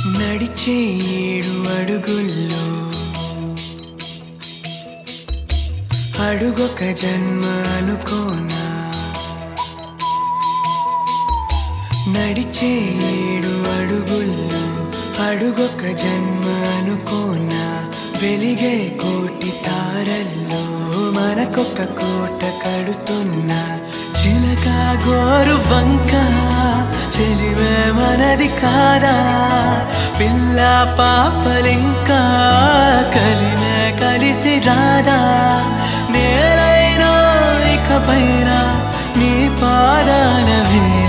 నడిచే ఏడు అడుగుల్లో అడుగొక జన్మ అనుకోనా నడిచే ఏడు అడుగుల్లో అడుగొక జన్మ అనుకోనా వెలిగే కోటి తారల్లో మనకొక కోట కడుతున్నా చిలక గోరు వంక చెలివే మనది కాదా పిల్ల పాపలింకా కలిమే కలిసి రాదా నేలైనా ఇకపైన నీ పాదాల వేద